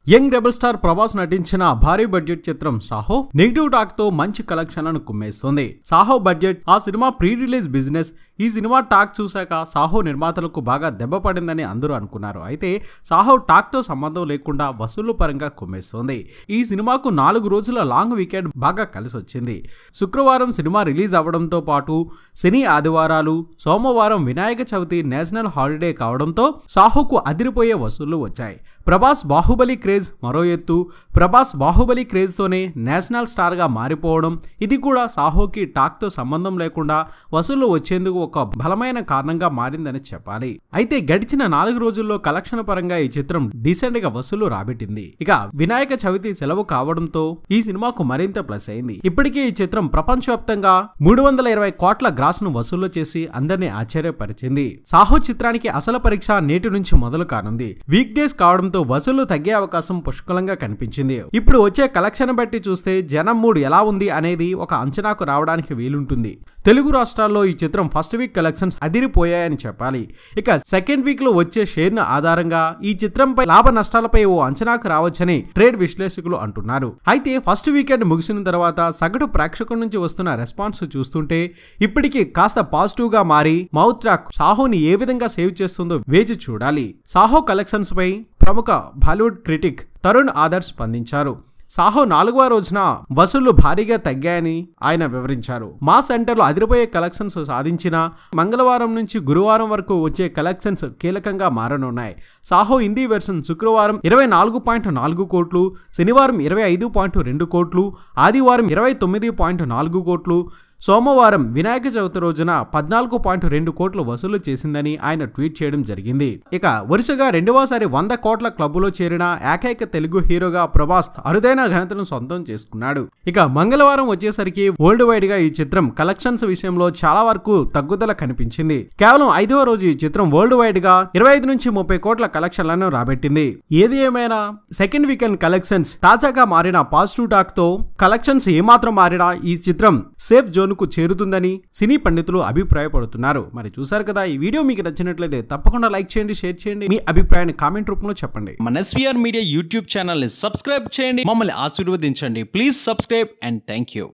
young rebel star Prabhas నటించిన భారీ budget చిత్రం సాహో నెగిటివ్ టాక్ తో మంచి కలెక్షన్లను కుమ్మేస్తుంది సాహో బడ్జెట్ ఆ సినిమా ప్రీ రిలీజ్ బిజినెస్ ఈ సినిమా టాక్ చూశాక సాహో నిర్మాతలకు బాగా దెబ్బపడిందని అందరూ అనుకున్నారు అయితే సాహో టాక్ తో సంబంధం లేకుండా వసూళ్ల పరంగా కుమ్మేస్తోంది ఈ సినిమాకు నాలుగు రోజుల లాంగ్ వీకెండ్ బాగా కలిసి వచ్చింది శుక్రవారం సినిమా రిలీజ్ అవ్వడంతో పాటు శని ఆదివారాలు సోమవారం వినాయక చవితి నేషనల్ హాలిడే కావడంతో సాహోకు అదిరిపోయే వసూళ్లు వచ్చాయి ప్రభాస్ బాహుబలి క్రేజ్ మరో ఎత్తు ప్రభాస్ బాహుబలి క్రేజ్తోనే నేషనల్ స్టార్గా మారిపోవడం ఇది కూడా సాహోకి టాక్తో సంబంధం లేకుండా వసూళ్లు వచ్చేందుకు ఒక బలమైన కారణంగా మారిందని చెప్పాలి అయితే గడిచిన నాలుగు రోజుల్లో కలెక్షన్ పరంగా ఈ చిత్రం డీసెంట్ గా వసూలు రాబెట్టింది ఇక వినాయక చవితి సెలవు కావడంతో ఈ సినిమాకు మరింత ప్లస్ అయింది ఇప్పటికే ఈ చిత్రం ప్రపంచవ్యాప్తంగా మూడు వందల ఇరవై కోట్ల గ్రాస్ ను వసూలు చేసి అందరినీ ఆశ్చర్యపరిచింది సాహో చిత్రానికి అసలు పరీక్ష నేటి నుంచి మొదలు కానుంది వీక్ డేస్ కావడంతో వసూలు తగ్గే అవకాశం పుష్కలంగా కనిపించింది ఇప్పుడు వచ్చే కలెక్షన్ బట్టి చూస్తే జనం మూడ్ ఎలా ఉంది అనేది ఒక అంచనాకు రావడానికి వీలుంటుంది తెలుగు రాష్ట్రాల్లో ఈ చిత్రం ఫస్ట్ వీక్ కలెక్షన్స్ అదిరిపోయాయని చెప్పాలి ఇక సెకండ్ వీక్ లో వచ్చే షేర్ ఆధారంగా ఈ చిత్రంపై లాభ నష్టాలపై ఓ అంచనాకు రావచ్చని ట్రేడ్ విశ్లేషకులు అంటున్నారు అయితే ఫస్ట్ వీకెండ్ ముగిసిన తర్వాత సగటు ప్రేక్షకుల నుంచి వస్తున్న రెస్పాన్స్ చూస్తుంటే ఇప్పటికీ కాస్త పాజిటివ్ గా మారి మౌత్ ట్రాక్ సాహోని ఏ విధంగా సేవ్ చేస్తుందో వేచి చూడాలి సాహో కలెక్షన్స్ పై ప్రముఖ బాలీవుడ్ క్రిటిక్ తరుణ్ ఆదర్శ్ స్పందించారు సాహో నాలుగవ రోజున వసూళ్లు భారీగా తగ్గాయని ఆయన వివరించారు మా సెంటర్లో అదిరిపోయే కలెక్షన్స్ సాధించిన మంగళవారం నుంచి గురువారం వరకు వచ్చే కలెక్షన్స్ కీలకంగా మారనున్నాయి సాహో హిందీ వెర్షన్ శుక్రవారం ఇరవై నాలుగు పాయింట్ నాలుగు కోట్లు శనివారం ఇరవై ఐదు పాయింట్ రెండు కోట్లు ఆదివారం ఇరవై తొమ్మిది పాయింట్ నాలుగు కోట్లు సోమవారం వినాయక చవితి రోజున పద్నాలుగు పాయింట్ రెండు కోట్లు వసూలు చేసిందని ఆయన ట్వీట్ చేయడం జరిగింది ఇక వరుసగా రెండవసారి వంద కోట్ల క్లబ్బులో చేరిన ఏకైక తెలుగు హీరోగా ప్రభాస్ అరుదైన ఘనతను సొంతం చేసుకున్నాడు ఇక మంగళవారం వచ్చేసరికి వరల్డ్ వైడ్ గా ఈ చిత్రం కలెక్షన్స్ విషయంలో చాలా వరకు తగ్గుదల కనిపించింది కేవలం ఐదవ రోజు ఈ చిత్రం వరల్డ్ వైడ్ గా ఇరవై ఐదు నుంచి ముప్పై కోట్ల కలెక్షన్లను రాబెట్టింది ఏది ఏమైనా సెకండ్ వీకెండ్ కలెక్షన్స్ తాజాగా మారిన పాజిటివ్ టాక్ తో కలెక్షన్స్ ఏమాత్రం మారినా ఈ చిత్రం సేఫ్ జోన్ కు చేరుతుందని సినీ పండితులు అభిప్రాయపడుతున్నారు మరి చూసారు కదా ఈ వీడియో మీకు నచ్చినట్లయితే తప్పకుండా లైక్ చేయండి షేర్ చేయండి మీ అభిప్రాయాన్ని కామెంట్ రూపంలో చెప్పండి మన ఎస్వీఆర్ మీడియా యూట్యూబ్ ఛానల్ని సబ్స్క్రైబ్ చేయండి మమ్మల్ని ఆశీర్వదించండి please subscribe and thank you